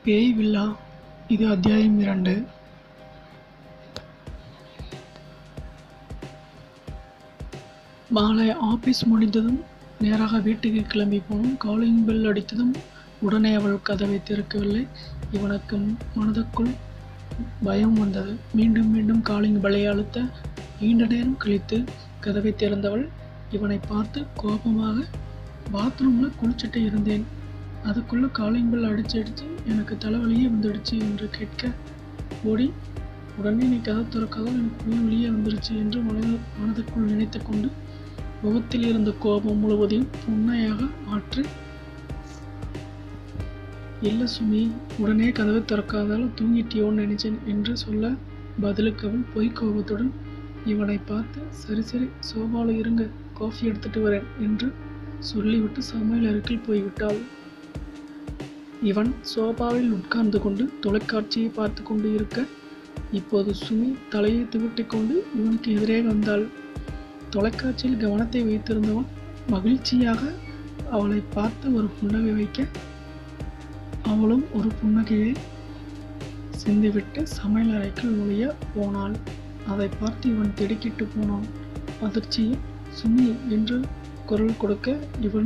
பேய் வில்லா இது அத்தியாயம் இரண்டு மாலை ஆபீஸ் முடிந்ததும் நேராக வீட்டுக்கு கிளம்பி போனோம் காலிங் பெல் அடித்ததும் உடனே அவள் கதவை திறக்கவில்லை இவனுக்கு மனதுக்குள் பயம் வந்தது மீண்டும் மீண்டும் காலிங் பெல்லை அழுத்த நீண்ட நேரம் கழித்து கதவை திறந்தவள் இவனை பார்த்து கோபமாக பாத்ரூமில் குளிச்சுட்டு இருந்தேன் அதுக்குள்ளே காலிங் பெல் அடிச்சு அடிச்சு எனக்கு தலைவலியே வந்துடுச்சு என்று கேட்க ஓடி உடனே நீ கதை திறக்காதால் எனக்கு உயிர் வெளியே வந்துருச்சு என்று மனது மனதுக்குள் நினைத்து கொண்டு முகத்தில் இருந்த கோபம் முழுவதையும் புன்னையாக மாற்றி இல்லை சுமி உடனே கதவை திறக்காதால் தூங்கிட்டியோன்னு நினைச்சேன் என்று சொல்ல பதிலுக்கு அவள் பொய் கோபத்துடன் இவனை பார்த்து சரி சரி சோபாவில் இருங்க காஃபி எடுத்துட்டு வரேன் என்று சொல்லிவிட்டு சமையல் அறைக்குள் போய்விட்டாள் இவன் சோபாவில் உட்கார்ந்து கொண்டு தொலைக்காட்சியை பார்த்து கொண்டு இருக்க இப்போது சுமி தலையை துவிட்டிக் கொண்டு இவனுக்கு எதிரே வந்தாள் தொலைக்காட்சியில் கவனத்தை வைத்திருந்தவன் மகிழ்ச்சியாக அவளை பார்த்து ஒரு புன்னகை வைக்க அவளும் ஒரு புன்னகையை சிந்திவிட்டு சமையல் அறைக்குள் நுழைய போனாள் அதை பார்த்து இவன் திடுக்கிட்டு போனான் அதிர்ச்சியில் சுமி என்று குரல் கொடுக்க இவன்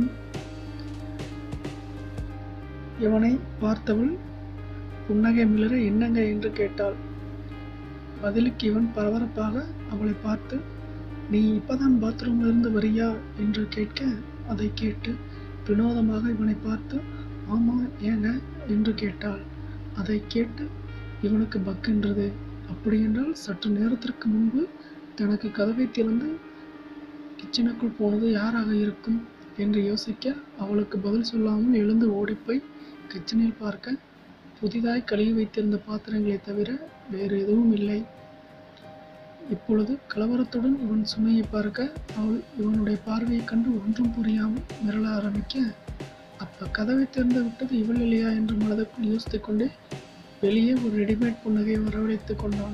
இவனை பார்த்தவள் புன்னகை மிளற என்னங்க என்று கேட்டாள் பதிலுக்கு இவன் பரபரப்பாக அவளை பார்த்து நீ இப்பதான் பாத்ரூம்ல இருந்து வரியா என்று கேட்க அதை கேட்டு வினோதமாக இவனை பார்த்து ஆமா ஏங்க என்று கேட்டாள் அதை கேட்டு இவனுக்கு பக்கென்றது அப்படியென்றால் சற்று நேரத்திற்கு முன்பு தனக்கு கதவை திறந்து கிச்சனுக்குள் போனது யாராக இருக்கும் என்று யோசிக்க அவளுக்கு பதில் சொல்லாமல் எழுந்து ஓடிப்போய் கிச்சனில் பார்க்க புதிதாய் கழுவி வைத்திருந்த பாத்திரங்களை தவிர வேறு எதுவும் இல்லை இப்பொழுது கலவரத்துடன் இவன் சுமையை பார்க்க அவள் இவனுடைய பார்வையைக் கண்டு ஒன்றும் புரியாமல் மிரள ஆரம்பிக்க அப்ப கதவை திறந்து விட்டது இவள் இல்லையா என்று மனதுக்குள் யோசித்துக் கொண்டே வெளியே ஒரு ரெடிமேட் புன்னகையை வரவழைத்துக் கொண்டான்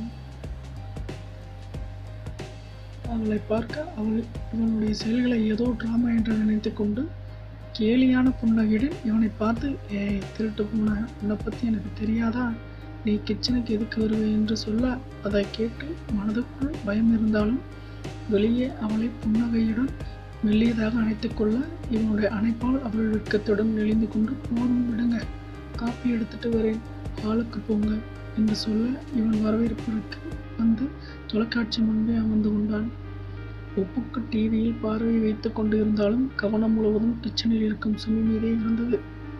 அவளை பார்க்க அவள் இவனுடைய செயல்களை ஏதோ டிராமா என்று நினைத்து கொண்டு கேலியான புன்னகையுடன் இவனை பார்த்து ஏய் திருட்டு பூனை உன்னை பற்றி எனக்கு தெரியாதா நீ கிச்சனுக்கு எதுக்கு வருவே என்று சொல்ல அதை கேட்டு மனதுக்குள் பயம் இருந்தாலும் வெளியே அவளை புன்னகையுடன் மெல்லியதாக அணைத்துக்கொள்ள இவனுடைய அணைப்பால் அவள் வெட்கத்துடன் நெளிந்து கொண்டு போதும் விடுங்க காப்பி எடுத்துட்டு வரேன் ஹாலுக்கு போங்க என்று சொல்ல இவன் வரவேற்பதற்கு வந்து தொலைக்காட்சி முன்பே அமர்ந்து கொண்டான் ஒப்புக்கு டிவியில் பார்வை வைத்துக் கொண்டு இருந்தாலும் கவனம் முழுவதும் கிச்சனில் இருக்கும் சுமி மீதே இருந்தது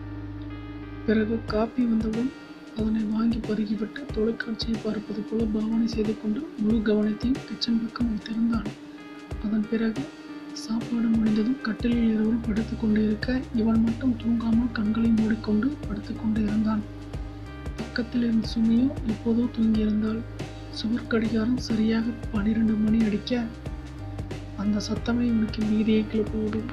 பிறகு காப்பி வந்தவுடன் அதனை வாங்கி பருகிவிட்டு தொலைக்காட்சியை பார்ப்பது போல பாவனை செய்து கொண்டு முழு கவனத்தையும் கிச்சன் பக்கம் வைத்திருந்தான் அதன் பிறகு சாப்பாடு முடிந்ததும் கட்டிலில் இருவரும் படுத்து கொண்டு இருக்க இவன் மட்டும் தூங்காமல் கண்களை மூடிக்கொண்டு படுத்து கொண்டு இருந்தான் பக்கத்தில் இருந்த சுமியோ இப்போதோ தூங்கியிருந்தாள் சுவர் கடிகாரம் சரியாக பன்னிரண்டு மணி அடிக்க அந்த சத்தமே இவனுக்கு மீதியை கிளப்பிவிடும்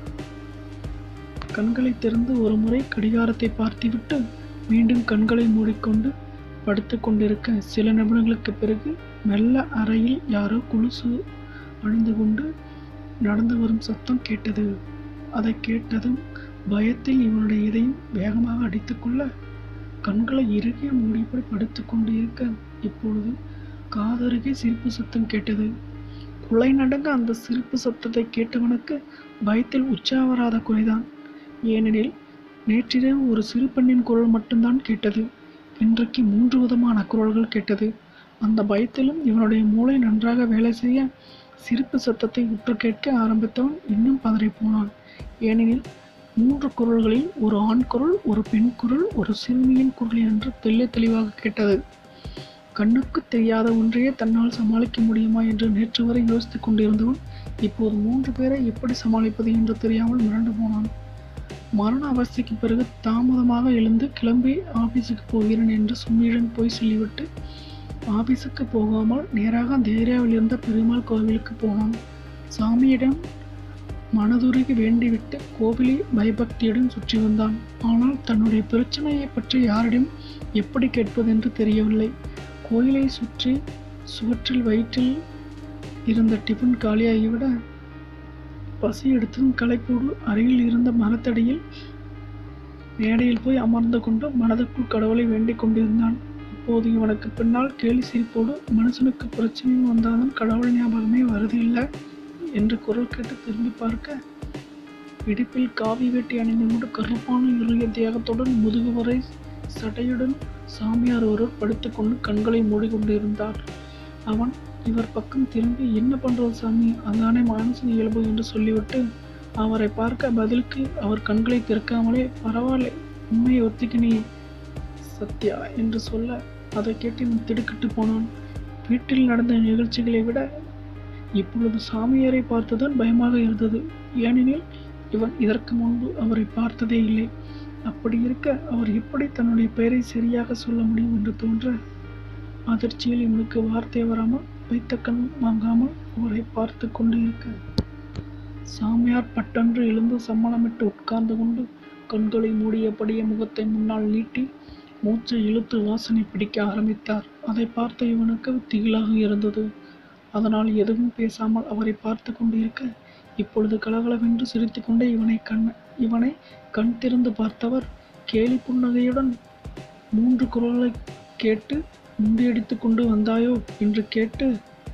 கண்களை திறந்து ஒரு முறை கடிகாரத்தை பார்த்துவிட்டு மீண்டும் கண்களை மூடிக்கொண்டு படுத்து கொண்டிருக்க சில நிமிடங்களுக்கு பிறகு மெல்ல அறையில் யாரோ குலுசு அணிந்து கொண்டு நடந்து வரும் சத்தம் கேட்டது அதை கேட்டதும் பயத்தில் இவனுடைய இதயம் வேகமாக அடித்துக்கொள்ள கண்களை இறுகிய மூடிப்படி படுத்து கொண்டு இருக்க இப்பொழுது காதருகே சிரிப்பு சத்தம் கேட்டது குலை நடங்க அந்த சிரிப்பு சத்தத்தை கேட்டவனுக்கு பயத்தில் உச்சாவராத குறைதான் ஏனெனில் நேற்றிரவு ஒரு சிறு பெண்ணின் குரல் மட்டும்தான் கேட்டது இன்றைக்கு மூன்று விதமான குரல்கள் கேட்டது அந்த பயத்திலும் இவனுடைய மூளை நன்றாக வேலை செய்ய சிரிப்பு சத்தத்தை உற்று கேட்க ஆரம்பித்தவன் இன்னும் பதறி போனான் ஏனெனில் மூன்று குரல்களில் ஒரு ஆண் குரல் ஒரு பெண் குரல் ஒரு சிறுமியின் குரல் என்று தெல்ல தெளிவாக கேட்டது கண்ணுக்கு தெரியாத ஒன்றையே தன்னால் சமாளிக்க முடியுமா என்று நேற்று வரை யோசித்துக் கொண்டிருந்தவன் இப்போது மூன்று பேரை எப்படி சமாளிப்பது என்று தெரியாமல் மிரண்டு போனான் மரண அவஸ்தைக்கு பிறகு தாமதமாக எழுந்து கிளம்பி ஆபீஸுக்கு போகிறேன் என்று சுமியுடன் போய் சொல்லிவிட்டு ஆபீஸுக்கு போகாமல் நேராக அந்த ஏரியாவில் இருந்த பெருமாள் கோவிலுக்கு போனான் சாமியிடம் மனதுருகி வேண்டிவிட்டு கோவிலை பயபக்தியுடன் சுற்றி வந்தான் ஆனால் தன்னுடைய பிரச்சனையை பற்றி யாரிடம் எப்படி கேட்பது என்று தெரியவில்லை கோயிலை சுற்றி சுவற்றில் வயிற்றில் இருந்த டிஃபன் காலியாகிவிட பசி எடுத்ததும் களைப்போடு அருகில் இருந்த மரத்தடியில் மேடையில் போய் அமர்ந்து கொண்டு மனதுக்குள் கடவுளை வேண்டிக் கொண்டிருந்தான் அப்போது இவனுக்கு பின்னால் கேலி சிரிப்போடு மனுஷனுக்கு பிரச்சனையும் வந்தாலும் கடவுள் ஞாபகமே வருதில்லை என்று குரல் கேட்டு திரும்பி பார்க்க இடுப்பில் காவி வேட்டி அணிந்து கொண்டு கருப்பான இறுகிய தேகத்துடன் முதுகு வரை சடையுடன் சாமியார் ஒருவர் படுத்துக்கொண்டு கண்களை மூடிக்கொண்டிருந்தார் அவன் இவர் பக்கம் திரும்பி என்ன பண்றது சாமி அதானே மனுஷன் இயல்பு என்று சொல்லிவிட்டு அவரை பார்க்க பதிலுக்கு அவர் கண்களை திறக்காமலே பரவாயில்லை உண்மையை ஒத்திக்கினே சத்யா என்று சொல்ல அதை கேட்டு இவன் திடுக்கிட்டு போனான் வீட்டில் நடந்த நிகழ்ச்சிகளை விட இப்பொழுது சாமியாரை பார்த்துதான் பயமாக இருந்தது ஏனெனில் இவன் இதற்கு முன்பு அவரை பார்த்ததே இல்லை அப்படி இருக்க அவர் எப்படி தன்னுடைய பெயரை சரியாக சொல்ல முடியும் என்று தோன்ற அதிர்ச்சியில் இவனுக்கு வார்த்தை வராமல் வைத்த கண் வாங்காமல் அவரை பார்த்து கொண்டு இருக்க சாமியார் பட்டென்று எழுந்து சம்மணமிட்டு உட்கார்ந்து கொண்டு கண்களை மூடியபடியே முகத்தை முன்னால் நீட்டி மூச்சை இழுத்து வாசனை பிடிக்க ஆரம்பித்தார் அதை பார்த்த இவனுக்கு திகிலாக இருந்தது அதனால் எதுவும் பேசாமல் அவரை பார்த்து கொண்டிருக்க இப்பொழுது கலகலவென்று சிரித்துக்கொண்டே இவனை கண் இவனை கண் திறந்து பார்த்தவர் கேலி புன்னகையுடன் மூன்று குரலை கேட்டு முண்டியடித்து கொண்டு வந்தாயோ என்று கேட்டு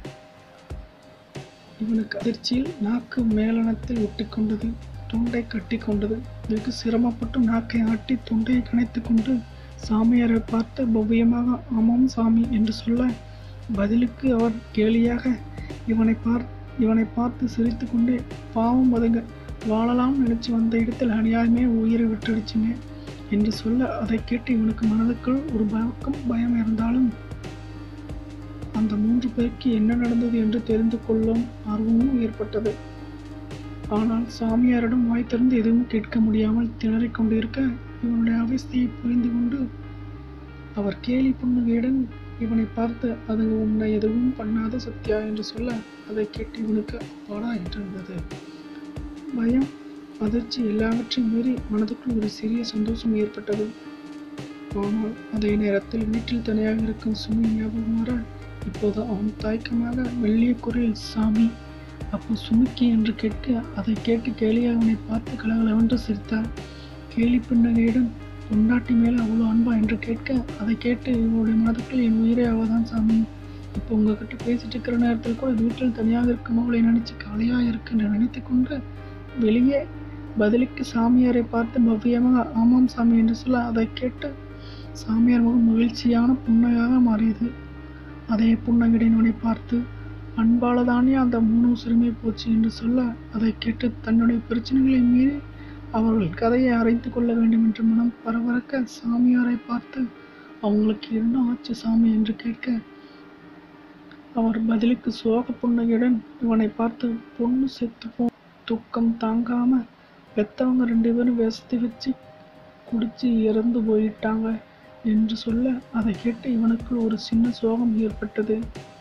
இவனுக்கு அதிர்ச்சியில் நாக்கு மேலனத்தில் ஒட்டிக்கொண்டது தொண்டை கட்டி கொண்டது வெகு சிரமப்பட்டு நாக்கை ஆட்டி தொண்டையை கனைத்து கொண்டு சாமியாரை பார்த்து பவ்யமாக ஆமாம் சாமி என்று சொல்ல பதிலுக்கு அவர் கேலியாக இவனை பார் இவனை பார்த்து சிரித்து கொண்டே பாவம் பதுங்க வாழலாம் நினைச்சு வந்த இடத்தில் அநியாயமே உயிரை விட்டுடுச்சுங்க என்று சொல்ல அதை கேட்டு இவனுக்கு மனதுக்குள் ஒரு பக்கம் பயம் இருந்தாலும் அந்த மூன்று பேருக்கு என்ன நடந்தது என்று தெரிந்து கொள்ளும் ஆர்வமும் ஏற்பட்டது ஆனால் சாமியாரிடம் வாய் திறந்து எதுவும் கேட்க முடியாமல் திணறிக் கொண்டிருக்க இவனுடைய அவஸ்தையை புரிந்து கொண்டு அவர் கேலி புன்னகையுடன் இவனை பார்த்து அது உன்னை எதுவும் பண்ணாத சத்யா என்று சொல்ல அதை கேட்டு இவனுக்கு அப்பாடா என்றிருந்தது பயம் அதிர்ச்சி எல்லாவற்றையும் மீறி மனதுக்குள் ஒரு சிறிய சந்தோஷம் ஏற்பட்டது ஆனால் அதே நேரத்தில் வீட்டில் தனியாக இருக்கும் சுமி ஞாபகம் வர இப்போது அவன் தயக்கமாக மெல்லிய குரலில் சாமி அப்போ சுமிக்கி என்று கேட்க அதை கேட்டு கேலியாக அவனை பார்த்து கலகலவென்று சிரித்தார் கேலி பின்னகையுடன் பொண்டாட்டி மேலே அவ்வளோ அன்பா என்று கேட்க அதை கேட்டு இவருடைய மனதுக்குள் என் உயிரே அவதான் சாமி இப்போ உங்ககிட்ட பேசிட்டு இருக்கிற நேரத்தில் கூட வீட்டில் தனியாக இருக்கும் அவளை நினைச்சு கவலையாக இருக்கு என்று நினைத்து கொண்டு வெளியே பதிலுக்கு சாமியாரை பார்த்து பவ்யமாக ஆமாம் சாமி என்று சொல்ல அதை கேட்டு சாமியார் முகம் மகிழ்ச்சியான புன்னகையாக மாறியது அதே புன்னகையினவனை பார்த்து அன்பாலதானே அந்த மூணு சிறுமை போச்சு என்று சொல்ல அதை கேட்டு தன்னுடைய பிரச்சனைகளை மீறி அவர்கள் கதையை அரைத்து கொள்ள வேண்டும் என்று மனம் பரபரக்க சாமியாரை பார்த்து அவங்களுக்கு என்ன ஆச்சு சாமி என்று கேட்க அவர் பதிலுக்கு சோக புன்னகையுடன் இவனை பார்த்து பொண்ணு செத்து போ துக்கம் தாங்காம பெத்தவங்க ரெண்டு பேரும் விசத்தி வச்சு குடிச்சு இறந்து போயிட்டாங்க என்று சொல்ல அதை கேட்டு இவனுக்குள் ஒரு சின்ன சோகம் ஏற்பட்டது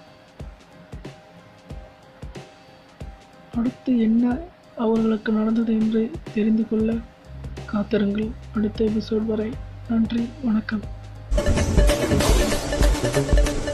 அடுத்து என்ன அவர்களுக்கு நடந்தது என்று தெரிந்து கொள்ள காத்திருங்கள் அடுத்த எபிசோட் வரை நன்றி வணக்கம்